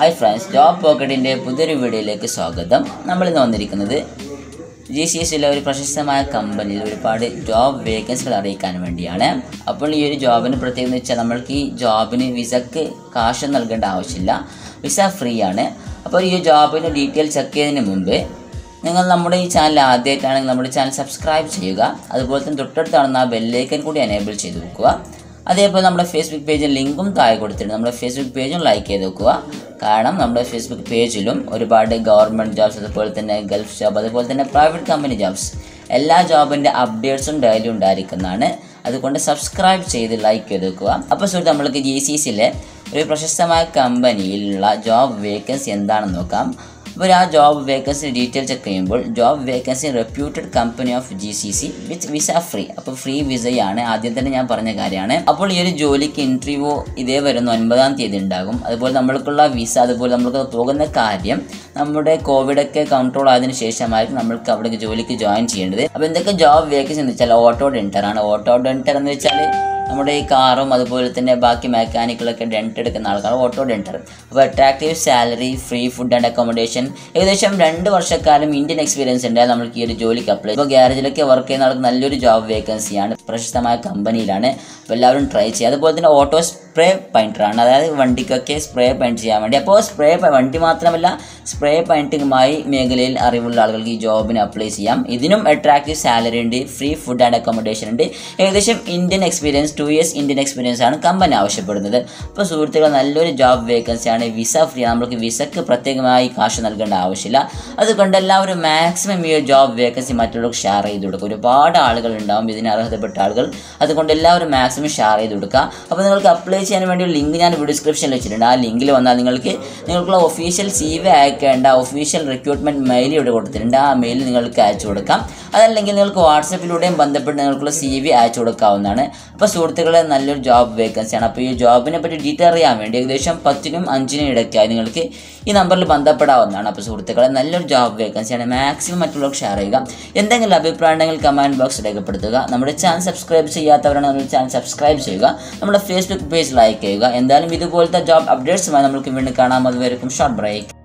hi friends job പോക്കറ്റിൻ്റെ പുതിയൊരു വീഡിയോയിലേക്ക് സ്വാഗതം നമ്മളിന്ന് വന്നിരിക്കുന്നത് ജി സി എസിലെ ഒരു പ്രശസ്തമായ കമ്പനിയിൽ ഒരുപാട് ജോബ് വേക്കൻസികൾ അറിയിക്കാൻ വേണ്ടിയാണ് അപ്പോൾ ഈ ഒരു ജോബിന് പ്രത്യേകത എന്ന് വെച്ചാൽ നമ്മൾക്ക് ഈ ജോബിന് വിസക്ക് കാശ് നൽകേണ്ട ആവശ്യമില്ല വിസ ഫ്രീ ആണ് അപ്പോൾ ഈ ജോബിൻ്റെ ഡീറ്റെയിൽ ചെക്ക് ചെയ്യുന്നതിന് മുമ്പ് നിങ്ങൾ നമ്മുടെ ഈ ചാനൽ ആദ്യമായിട്ടാണെങ്കിൽ നമ്മുടെ ചാനൽ സബ്സ്ക്രൈബ് ചെയ്യുക അതുപോലെ തന്നെ തൊട്ടടുത്ത് കാണുന്ന ആ ബെല്ലൈക്കൻ കൂടി എനേബിൾ ചെയ്ത് വെക്കുക അതേപോലെ നമ്മുടെ ഫേസ്ബുക്ക് പേജിൽ ലിങ്കും താഴെ കൊടുത്തിട്ടുണ്ട് നമ്മുടെ ഫേസ്ബുക്ക് പേജും ലൈക്ക് ചെയ്ത് വെക്കുക കാരണം നമ്മുടെ ഫേസ്ബുക്ക് പേജിലും ഒരുപാട് ഗവൺമെൻറ് ജോബ്സ് അതുപോലെ തന്നെ ഗൾഫ് ജോബ് അതുപോലെ തന്നെ പ്രൈവറ്റ് കമ്പനി ജോബ്സ് എല്ലാ ജോബിൻ്റെ അപ്ഡേറ്റ്സും ഡെയിലി ഉണ്ടായിരിക്കുന്നതാണ് അതുകൊണ്ട് സബ്സ്ക്രൈബ് ചെയ്ത് ലൈക്ക് ചെയ്ത് വെക്കുക അപ്പോൾ സുഹൃത്ത് നമ്മൾക്ക് ജി സി സിയിലെ ഒരു പ്രശസ്തമായ കമ്പനിയിലുള്ള ജോബ് വേക്കൻസി എന്താണെന്ന് നോക്കാം അപ്പോൾ ആ ജോബ് വേക്കൻസി ഡീറ്റെയിൽ ചെക്ക് ചെയ്യുമ്പോൾ job vacancy reputed company of G C C with visa free അപ്പോൾ ഫ്രീ വിസയാണ് ആദ്യം തന്നെ ഞാൻ പറഞ്ഞ കാര്യമാണ് അപ്പോൾ ഈ ഒരു ജോലിക്ക് ഇൻ്റർവ്യൂ ഇതേ വരുന്ന ഒൻപതാം തീയതി ഉണ്ടാകും അതുപോലെ നമ്മൾക്കുള്ള വിസ അതുപോലെ നമ്മൾക്ക് പോകുന്ന കാര്യം നമ്മുടെ കോവിഡൊക്കെ കൺട്രോൾ ആയതിനു ശേഷമായിരിക്കും നമ്മൾക്ക് അവിടെ ജോലിക്ക് ജോയിൻ ചെയ്യേണ്ടത് അപ്പോൾ എന്തൊക്കെ ജോബ് വേക്കൻസി എന്ന് വെച്ചാൽ ഓട്ടോ ഡെൻറ്റർ ആണ് ഓട്ടോ ഡെൻറ്റർ എന്ന് വെച്ചാൽ നമ്മുടെ ഈ കാറും അതുപോലെ തന്നെ ബാക്കി മെക്കാനിക്കുകളൊക്കെ ഡെൻറ്റ് എടുക്കുന്ന ആൾക്കാർ ഓട്ടോ ഡെൻറ്റർ അപ്പോൾ attractive salary free food and accommodation ഏകദേശം രണ്ട് വർഷക്കാലം ഇന്ത്യൻ എക്സ്പീരിയൻസ് ഉണ്ടായാൽ നമുക്ക് ഈ ഒരു ജോലിക്ക് അപ്ലൈ ഇപ്പോൾ ഗ്യാരേജിലൊക്കെ വർക്ക് ചെയ്യുന്ന ആൾക്ക് നല്ലൊരു ജോബ് വേക്കൻസിയാണ് പ്രശസ്തമായ കമ്പനിയിലാണ് അപ്പോൾ എല്ലാവരും ട്രൈ ചെയ്യുക അതുപോലെ തന്നെ ഓട്ടോ സ്പ്രേ പെയിൻറ്ററാണ് അതായത് വണ്ടിക്കൊക്കെ സ്പ്രേ പെയിൻറ്റ് ചെയ്യാൻ വേണ്ടി അപ്പോൾ സ്പ്രേ വണ്ടി മാത്രമല്ല സ്പ്രേ പെയിൻറ്റിങ്ങുമായി മേഖലയിൽ അറിവുള്ള ആളുകൾക്ക് ഈ ജോബിന് അപ്ലൈ ചെയ്യാം ഇതിനും അട്രാക്റ്റീവ് സാലറി ഉണ്ട് ഫ്രീ ഫുഡ് ആൻഡ് അക്കോമഡേഷൻ ഉണ്ട് ഏകദേശം Indian experience two years Indian experience ആണ് കമ്പനി ആവശ്യപ്പെടുന്നത് അപ്പോൾ സുഹൃത്തുക്കൾ നല്ലൊരു ജോബ് വേക്കൻസിയാണ് വിസ ഫ്രീ നമുക്ക് വിസക്ക് പ്രത്യേകമായി കാശ് നൽകേണ്ട ആവശ്യമില്ല അതുകൊണ്ട് എല്ലാവരും മാക്സിമം ഈ ഒരു ജോബ് വേക്കൻസി മറ്റുള്ളവർക്ക് ഷെയർ ചെയ്ത് കൊടുക്കുക ഒരുപാട് ആളുകൾ ഉണ്ടാവും ഇതിന് അർഹതപ്പെട്ട ആളുകൾ അതുകൊണ്ട് എല്ലാവരും മാക്സിമം ഷെയർ ചെയ്ത് കൊടുക്കുക അപ്പോൾ നിങ്ങൾക്ക് അപ്ലൈ ചെയ്യാൻ വേണ്ടി ഒരു ലിങ്ക് ഞാൻ വീഡിയോ ഡിസ്ക്രിപ്ഷനിൽ വെച്ചിട്ടുണ്ട് ആ ലിങ്കിൽ വന്നാൽ നിങ്ങൾക്ക് നിങ്ങൾക്കുള്ള ഒഫീഷ്യൽ സി വി അയക്കേണ്ട ഒഫീഷ്യൽ റിക്രൂട്ട്മെൻറ്റ് മെയിൽ ഇവിടെ കൊടുത്തിട്ടുണ്ട് ആ മെയിൽ നിങ്ങൾക്ക് അയച്ചു കൊടുക്കാം അതല്ലെങ്കിൽ നിങ്ങൾക്ക് വാട്സപ്പിലൂടെയും ബന്ധപ്പെട്ട് നിങ്ങൾക്കുള്ള സി വി അയച്ചു കൊടുക്കാവുന്നതാണ് അപ്പോൾ സുഹൃത്തുക്കളെ നല്ലൊരു ജോബ് വേക്കൻസിയാണ് അപ്പോൾ ഈ ജോബിനെ പറ്റി ഡീറ്റെയിൽ അറിയാൻ വേണ്ടി ഏകദേശം പത്തിനും അഞ്ചിനും ഇടയ്ക്കായി നിങ്ങൾക്ക് ഈ നമ്പറിൽ ബന്ധപ്പെടാവുന്നതാണ് അപ്പോൾ സുഹൃത്തുക്കളെ നല്ലൊരു ജോബ് വേക്കൻസിയാണ് മാക്സിമം മറ്റുള്ളവർക്ക് ഷെയർ ചെയ്യുക എന്തെങ്കിലും അഭിപ്രായം ഉണ്ടെങ്കിൽ കമൻറ്റ് ബോക്സ് രേഖപ്പെടുത്തുക നമ്മുടെ ചാനൽ സബ്സ്ക്രൈബ് ചെയ്യാത്തവരാണ് നമ്മുടെ ചാനൽ സബ്സ്ക്രൈബ് ചെയ്യുക നമ്മുടെ ഫേസ്ബുക്ക് പേജ് ലൈക്ക് ചെയ്യുക എന്തായാലും ഇതുപോലത്തെ ജോബ് അപ്ഡേറ്റ്സുമായി നമുക്ക് വീണ്ടും കാണാം അതുവരെയും ഷോർട്ട് ബ്രേക്ക്